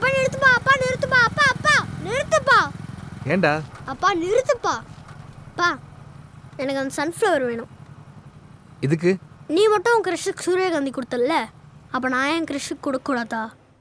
அப்பா நிறுத்துப்பா அப்பா நிறுத்துப்பா அப்பா அப்பா நிறுத்துப்பா ஏன்டா அப்பா நிறுத்துப்பா அப்பா எனக்கு அந்த சன்ஃப்ளவர் வேணும் இதுக்கு நீ மட்டும் உன் கிருஷ்ணுக்கு சூரியகாந்தி கொடுத்தல்ல அப்போ நான் என் கிருஷ்ணுக்கு கொடுக்கக்கூடாதா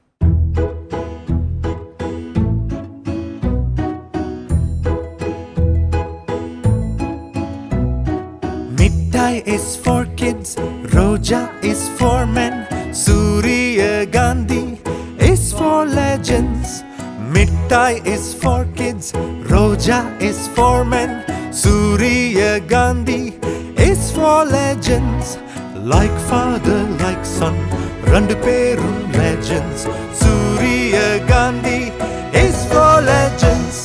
Midtai is for kids, Roja is for men, Surya Gandhi is for legends. Midtai is for kids, Roja is for men, Surya Gandhi is for legends. Like father, like son, ரெண்டு பேரும் legends. Surya Gandhi is for legends.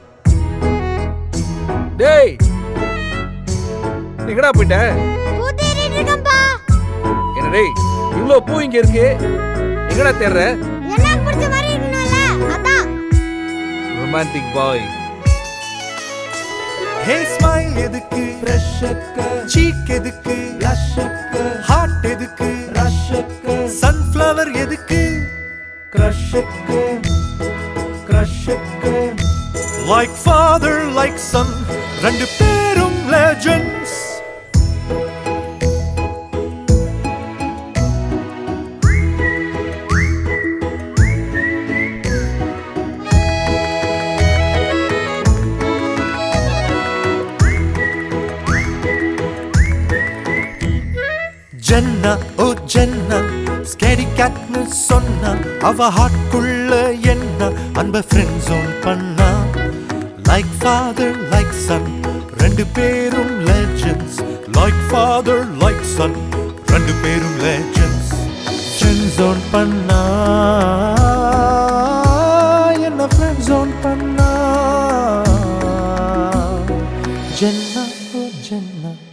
டேய் எங்கடா போயிட்ட பூ தேடிட்டு இருக்கேன்ப்பா என்ன டேய் இவ்வளோ பூ இங்க இருக்கு எங்கடா தேடுற எனக்கு பிடிச்ச மாதிரி இருக்கணும்ல அதான் ரொமான்டிக் பாய் ஹே ஸ்மைல் எதுக்கு ரஷக்க சீக் எதுக்கு ரஷக்க ஹார்ட் எதுக்கு ரஷக்க சன்ஃப்ளவர் எதுக்கு கிரஷக்க கிரஷக்க லைக் ஃபாதர் லைக் சன் ரெண்டு பேரும் லெஜெண்ட்ஸ் ஜென்னா ஓ ஜென்னா ஸ்கேரி கேட்னு சொன்னா அவ ஹார்ட்குள்ள என்ன அன்ப ஃப்ரெண்ட் ஜோன் பண்ணா லைக் ஃபாதர் லைக் சன் ரெண்டு பேரும் legends like father like son ரெண்டு பேரும் லெஜெண்ட்ஸ் ஃப்ரெண்ட் ஜோன் பண்ணா என்ன ஃப்ரெண்ட் ஜோன் பண்ணா ஜென்னா ஓ ஜென்னா